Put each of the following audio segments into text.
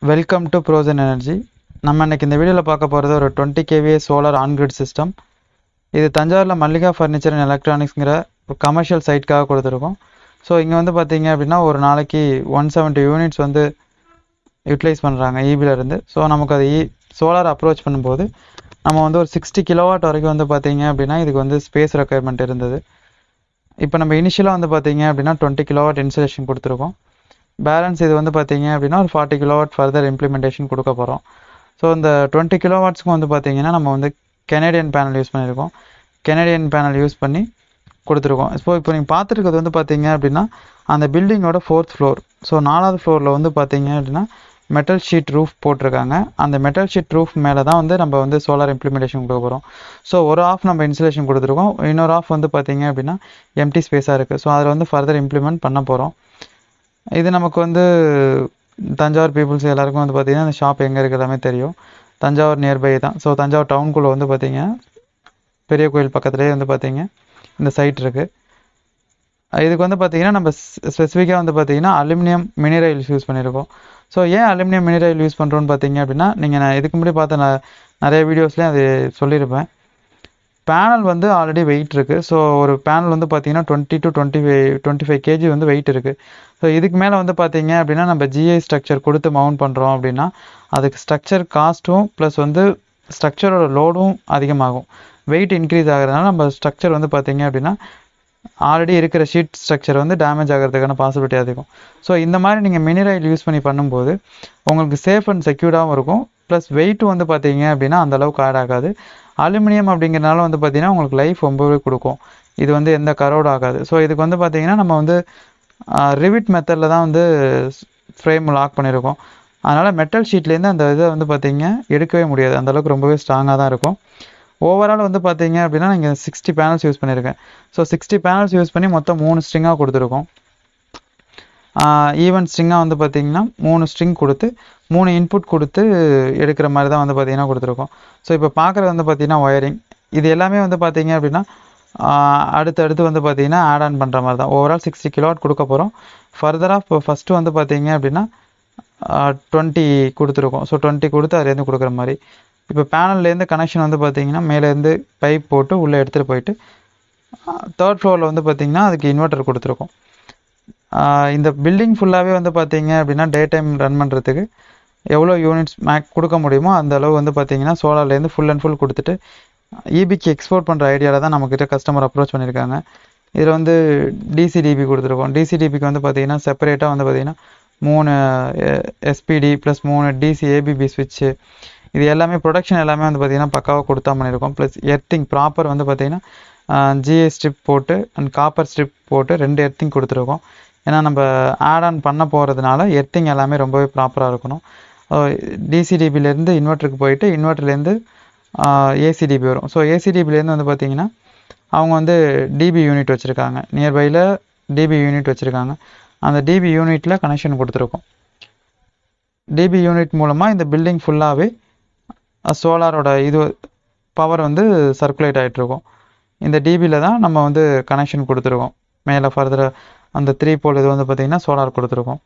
welcome to frozen energy நம்ம இன்னைக்கு இந்த வீடியோவில் பார்க்க போகிறது ஒரு twenty KVA solar on grid system இது தஞ்சாவூரில் மல்லிகா ஃபர்னிச்சர் அண்ட் எலக்ட்ரானிக்ஸுங்கிற ஒரு கமர்ஷியல் சைட்காக கொடுத்துருக்கோம் ஸோ இங்கே வந்து பார்த்தீங்க அப்படின்னா ஒரு நாளைக்கு ஒன் செவன்ட்டி யூனிட்ஸ் வந்து யூட்டிலைஸ் பண்ணுறாங்க இருந்து ஸோ நமக்கு அது இ சோலார் அப்ரோச் பண்ணும்போது நம்ம வந்து ஒரு சிக்ஸ்டி கிலோவாட் வரைக்கும் வந்து பார்த்தீங்க அப்படின்னா இதுக்கு வந்து ஸ்பேஸ் ரெக்குயர்மெண்ட் இருந்தது இப்போ நம்ம இனிஷியலாக வந்து பார்த்தீங்க அப்படின்னா டுவெண்ட்டி கிலோவாட் இன்சுலேஷன் கொடுத்துருக்கோம் பேலன்ஸ் இது வந்து பார்த்தீங்க அப்படின்னா ஒரு ஃபார்ட்டி கிலோவாட் ஃபர்தர் இம்ப்ளிமெண்டேஷன் கொடுக்க போகிறோம் ஸோ இந்த டுவெண்ட்டி கிலோவாட்ஸ்க்கு வந்து பார்த்தீங்கன்னா நம்ம வந்து கெனடியன் பேனல் யூஸ் பண்ணியிருக்கோம் கெனடியன் பேனல் யூஸ் பண்ணி கொடுத்துருக்கோம் ஸோ இப்போ நீங்கள் பார்த்துருக்கிறது வந்து பார்த்தீங்க அப்படின்னா அந்த பில்டிங்கோட ஃபோர்த் ஃப்ளோர் ஸோ நாலாவது ஃப்ளோரில் வந்து பார்த்தீங்க அப்படின்னா மெட்டல் ஷீட் ரூஃப் போட்டிருக்காங்க அந்த மெட்டல் ஷீட் ரூஃப் மேலே தான் வந்து நம்ம வந்து சோலார் இம்ப்ளிமெண்டேஷன் கொடுக்க போகிறோம் ஸோ ஒரு ஆஃப் நம்ம இன்சுலேஷன் கொடுத்துருக்கோம் இன்னொரு ஆஃப் வந்து பார்த்தீங்க அப்படின்னா எம்டி ஸ்பேஸாக இருக்குது ஸோ அதில் வந்து ஃபர்தர் இம்ப்ளிமெண்ட் பண்ண போகிறோம் இது நமக்கு வந்து தஞ்சாவூர் பீப்புள்ஸ் எல்லாருக்கும் வந்து பார்த்தீங்கன்னா இந்த ஷாப் எங்கே இருக்குது எல்லாமே தெரியும் தஞ்சாவூர் நியர்பை தான் ஸோ தஞ்சாவூர் டவுனுக்குள்ளே வந்து பார்த்தீங்க பெரிய கோயில் பக்கத்துலேயே வந்து பார்த்தீங்க இந்த சைட் இருக்குது இதுக்கு வந்து பார்த்தீங்கன்னா நம்ம ஸ்பெசிஃபிக்காக வந்து பார்த்தீங்கன்னா அலுமினியம் மினிரைல்ஸ் யூஸ் பண்ணியிருக்கோம் ஸோ ஏன் அலுமினியம் மினிரைல் யூஸ் பண்ணுறோன்னு பார்த்தீங்க அப்படின்னா நீங்கள் நான் இதுக்கு முன்னாடி பார்த்த நான் நிறைய வீடியோஸ்லேயும் அது சொல்லியிருப்பேன் பேனல் வந்து ஆல்ரெடி வெயிட் இருக்குது ஸோ ஒரு பேனல் வந்து பார்த்தீங்கன்னா twenty to twenty five twenty five KG வந்து வெயிட் இருக்குது ஸோ இதுக்கு மேலே வந்து பார்த்தீங்க அப்படின்னா நம்ம ஜிஐ ஸ்ட்ரக்சர் கொடுத்து மவுண்ட் பண்ணுறோம் அப்படின்னா அதுக்கு ஸ்ட்ரக்சர் காஸ்ட்டும் ப்ளஸ் வந்து ஸ்ட்ரக்சரோட லோடும் அதிகமாகும் வெயிட் இன்க்ரீஸ் ஆகிறதுனால நம்ம ஸ்ட்ரக்சர் வந்து பார்த்தீங்க அப்படின்னா ஆல்ரெடி இருக்கிற ஷீட் ஸ்ட்ரக்சர் வந்து டேமேஜ் ஆகிறதுக்கான பாசிபிலிட்டி அதிகம் ஸோ இந்த மாதிரி நீங்கள் மினிரைல் யூஸ் பண்ணி பண்ணும்போது உங்களுக்கு சேஃப் அண்ட் செக்யூர்டாகவும் இருக்கும் ப்ளஸ் வெயிட்டும் வந்து பார்த்தீங்க அப்படின்னா அந்த அளவுக்கு ஆட் ஆகாது அலுமினியம் அப்படிங்கிறனால வந்து பார்த்தீங்கன்னா உங்களுக்கு லைஃப் ரொம்பவே கொடுக்கும் இது வந்து எந்த கரோடு ஆகாது ஸோ இதுக்கு வந்து பார்த்தீங்கன்னா நம்ம வந்து ரிவிட் மெத்தடில் தான் வந்து ஃப்ரேம் லாக் பண்ணியிருக்கோம் அதனால் மெட்டல் ஷீட்லேருந்து அந்த இதை வந்து பார்த்தீங்க எடுக்கவே முடியாது அந்தளவுக்கு ரொம்பவே ஸ்ட்ராங்காக தான் இருக்கும் ஓவரால் வந்து பார்த்தீங்க அப்படின்னா நீங்கள் சிக்ஸ்டி பேனல்ஸ் யூஸ் பண்ணியிருக்கேன் ஸோ சிக்ஸ்டி பேனல்ஸ் யூஸ் பண்ணி மொத்தம் மூணு ஸ்ட்ரிங்காக கொடுத்துருக்கோம் ஈவன் ஸ்ட்ரிங்காக வந்து பார்த்தீங்கன்னா மூணு ஸ்ட்ரிங் கொடுத்து மூணு இன்புட் கொடுத்து எடுக்கிற மாதிரி தான் வந்து பார்த்தீங்கன்னா கொடுத்துருக்கோம் ஸோ இப்போ பார்க்குறது வந்து பார்த்தீங்கன்னா ஒயரிங் இது எல்லாமே வந்து பார்த்தீங்க அப்படின்னா அடுத்து அடுத்து வந்து பார்த்தீங்கன்னா ஆட் ஆன் பண்ணுற மாதிரி தான் ஓவரால் சிக்ஸ்டி கிலோவாட் கொடுக்க போகிறோம் ஃபர்தராக இப்போ ஃபஸ்ட்டு வந்து பார்த்தீங்க அப்படின்னா டுவெண்ட்டி கொடுத்துருக்கோம் ஸோ டுவெண்ட்டி கொடுத்து அதுலேருந்து கொடுக்குற மாதிரி இப்போ பேனல்லேருந்து கனெக்ஷன் வந்து பார்த்தீங்கன்னா மேலேருந்து பைப் போட்டு உள்ளே எடுத்துகிட்டு போயிட்டு தேர்ட் ஃப்ளோரில் வந்து பார்த்தீங்கன்னா அதுக்கு இன்வெர்ட்டர் கொடுத்துருக்கோம் இந்த பில்டிங் ஃபுல்லாகவே வந்து பார்த்தீங்க அப்படின்னா டே டைம் ரன் பண்ணுறதுக்கு எவ்வளோ யூனிட்ஸ் மேக் கொடுக்க முடியுமோ அந்த அளவு வந்து பார்த்தீங்கன்னா சோலார்லேருந்து ஃபுல் அண்ட் ஃபுல் கொடுத்துட்டு இபிக்கு எக்ஸ்போர்ட் பண்ணுற ஐடியாவில் தான் நம்மக்கிட்ட கஸ்டமர் அப்ரோச் பண்ணியிருக்காங்க இதில் வந்து டிசிடிபி கொடுத்துருக்கோம் டிசிடிபிக்கு வந்து பார்த்தீங்கன்னா செப்பரேட்டாக வந்து பார்த்தீங்கன்னா மூணு எஸ்பிடி ப்ளஸ் மூணு டிசி ஏபிபி ஸ்விட்ச்சு இது எல்லாமே ப்ரொடக்ஷன் எல்லாமே வந்து பார்த்திங்கன்னா பக்காவாக கொடுத்தா பண்ணியிருக்கோம் ப்ளஸ் எர்த்திங் ப்ராப்பர் வந்து பார்த்திங்கன்னா ஜிஏ ஸ்ட்ரிப் போட்டு அண்ட் காப்பர் ஸ்ட்ரிப் போட்டு ரெண்டு எர்த்திங் கொடுத்துருக்கோம் ஏன்னா நம்ம ஆட் ஆன் பண்ண போகிறதுனால எர்த்திங் எல்லாமே ரொம்பவே ப்ராப்பராக இருக்கணும் டிசிடிபிலேருந்து இன்வெர்ட்டருக்கு போயிட்டு இன்வெர்ட்டர்லேருந்து ஏசிடிபி வரும் ஸோ ஏசிடிபிலேருந்து வந்து பார்த்திங்கன்னா அவங்க வந்து டிபி யூனிட் வச்சுருக்காங்க நியர்பையில் டிபி யூனிட் வச்சுருக்காங்க அந்த டிபி யூனிட்டில் கனெக்ஷன் கொடுத்துருக்கோம் டிபி யூனிட் மூலமாக இந்த பில்டிங் ஃபுல்லாகவே சோலாரோட இது பவர் வந்து சர்க்குலேட் ஆகிட்ருக்கும் இந்த டிபியில் தான் நம்ம வந்து கனெக்ஷன் கொடுத்துருக்கோம் மேலே ஃபர்தர் அந்த த்ரீ போல் இது வந்து பார்த்திங்கன்னா சோலார் கொடுத்துருக்கோம்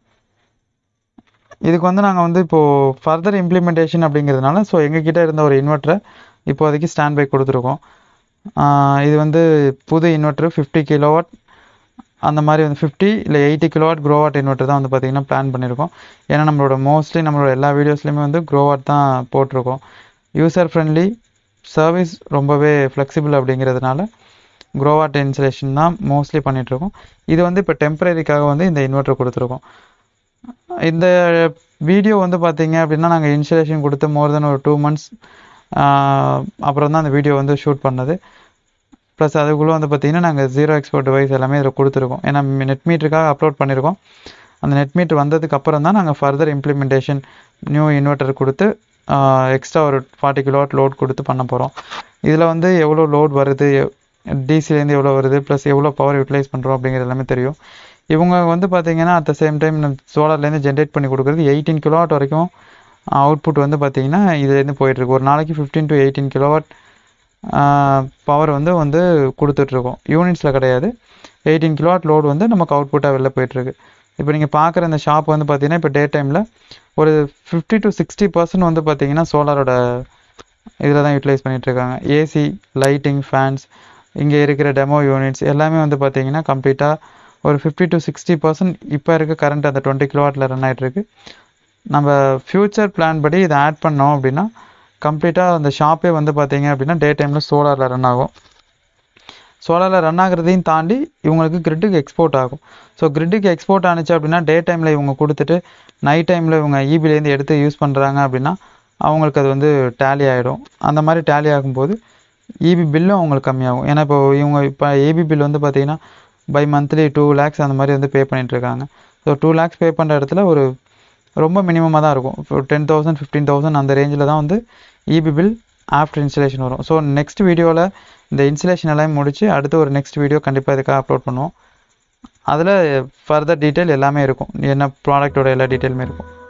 இதுக்கு வந்து நாங்கள் வந்து இப்போது ஃபர்தர் இம்ப்ளிமெண்டேஷன் அப்படிங்கிறதுனால ஸோ எங்ககிட்ட இருந்த ஒரு இன்வெர்ட்டரை இப்போதைக்கு ஸ்டாண்ட் பை கொடுத்துருக்கோம் இது வந்து புது இன்வெர்ட்ரு ஃபிஃப்டி கிலோவாட் அந்த மாதிரி வந்து ஃபிஃப்டி இல்லை எயிட்டி கிலோவாட் க்ரோவாட் இன்வெர்ட்டர் தான் வந்து பார்த்திங்கன்னா பிளான் பண்ணியிருக்கோம் ஏன்னா நம்மளோட மோஸ்ட்லி நம்மளோட எல்லா வீடியோஸ்லையுமே வந்து க்ரோவாட் தான் போட்டிருக்கோம் யூசர் ஃப்ரெண்ட்லி சர்வீஸ் ரொம்பவே ஃப்ளெக்சிபிள் அப்படிங்கிறதுனால க்ரோவாட் இன்சுலேஷன் தான் மோஸ்ட்லி பண்ணிகிட்ருக்கோம் இது வந்து இப்போ டெம்பரரிக்காக வந்து இந்த இன்வெர்ட்டர் கொடுத்துருக்கோம் இந்த வீடியோ வந்து பார்த்தீங்க அப்படின்னா நாங்கள் இன்சுலேஷன் கொடுத்து மோர் தென் ஒரு டூ மந்த்ஸ் அப்புறம் தான் அந்த வீடியோ வந்து ஷூட் பண்ணது ப்ளஸ் அதுக்குள்ளே வந்து பார்த்திங்கன்னா நாங்கள் ஜீரோ எக்ஸ்போர்ட் டிவைஸ் எல்லாமே இதில் கொடுத்துருக்கோம் ஏன்னா நெட் மீட்டருக்காக அப்லோட் பண்ணியிருக்கோம் அந்த நெட் மீட்டர் வந்ததுக்கு அப்புறம் தான் நாங்கள் ஃபர்தர் இம்ப்ளிமெண்டேஷன் நியூ இன்வெர்ட்டர் கொடுத்து எக்ஸ்ட்ரா ஒரு ஃபார்ட்டி கிலோவாட் லோட் கொடுத்து பண்ண போகிறோம் இதில் வந்து எவ்வளோ லோட் வருது டிசிலேருந்து எவ்வளோ வருது ப்ளஸ் எவ்வளோ பவர் யூட்டிலைஸ் பண்ணுறோம் அப்படிங்கிறது எல்லாமே தெரியும் இவங்க வந்து பார்த்திங்கன்னா அட் த சேம் டைம் சோலார்லேருந்து ஜென்ரேட் பண்ணி கொடுக்குறது எயிட்டீன் கிலோவாட் வரைக்கும் அவுட்புட் வந்து பார்த்திங்கன்னா இதுலேருந்து போயிட்டுருக்கு ஒரு நாளைக்கு fifteen to eighteen kilowatt power வந்து வந்து கொடுத்துட்ருக்கோம் யூனிட்ஸில் கிடையாது எயிட்டீன் கிலோவாட் லோடு வந்து நமக்கு அவுட்புட்டாக வெளில போயிட்டுருக்கு இப்போ நீங்கள் பார்க்குற இந்த ஷாப் வந்து பார்த்தீங்கன்னா இப்போ டே டைமில் ஒரு ஃபிஃப்டி டு சிக்ஸ்டி பர்சன்ட் வந்து பார்த்தீங்கன்னா சோலாரோட இதில் தான் யூட்டிலைஸ் பண்ணிகிட்ருக்காங்க ஏசி லைட்டிங் ஃபேன்ஸ் இங்கே இருக்கிற டெமோ யூனிட்ஸ் எல்லாமே வந்து பார்த்தீங்கன்னா கம்ப்ளீட்டாக ஒரு ஃபிஃப்டி டு சிக்ஸ்டி பர்சன்ட் இப்போ இருக்க கரண்ட் அந்த டுவெண்ட்டி கிலோவாட்டில் ரன் ஆகிட்டுருக்கு நம்ம ஃப்யூச்சர் பிளான் படி இதை ஆட் பண்ணோம் அப்படின்னா கம்ப்ளீட்டாக அந்த ஷாப்பே வந்து பார்த்தீங்க அப்படின்னா டே டைமில் சோலாரில் ரன் ஆகும் சோலாரில் ரன் ஆகுறதையும் தாண்டி இவங்களுக்கு கிரிட்டுக்கு எக்ஸ்போர்ட் ஆகும் ஸோ கிரிட்டுக்கு எக்ஸ்போர்ட் ஆனிச்சு அப்படின்னா டே டைமில் இவங்க கொடுத்துட்டு நைட் டைமில் இவங்க ஈபிலேருந்து எடுத்து யூஸ் பண்ணுறாங்க அப்படின்னா அவங்களுக்கு அது வந்து டேலி ஆகிடும் அந்த மாதிரி டேலி ஆகும்போது இபி பில்லும் அவங்களுக்கு கம்மியாகும் ஏன்னா இப்போ இவங்க இப்போ ஏபி பில் வந்து பார்த்தீங்கன்னா பை மந்த்லி டூ லேக்ஸ் அந்த மாதிரி வந்து பே பண்ணிகிட்ருக்காங்க ஸோ டூ லேக்ஸ் பே பண்ணுற இடத்துல ஒரு ரொம்ப மினிமமாக தான் இருக்கும் இப்போ டென் தௌசண்ட் ஃபிஃப்டீன் தௌசண்ட் அந்த ரேஞ்சில் தான் வந்து இபி பில் ஆஃப்டர் இன்ஸ்டலேஷன் வரும் ஸோ நெக்ஸ்ட் வீடியோவில் இந்த இன்ஸ்டலேஷன் எல்லாம் முடித்து அடுத்து ஒரு நெக்ஸ்ட் வீடியோ கண்டிப்பாக இதுக்காக அப்லோட் பண்ணுவோம் அதில் ஃபர்தர் டீட்டெயில் எல்லாமே இருக்கும் என்ன ப்ராடக்ட்டோட எல்லா டீட்டெயிலுமே இருக்கும்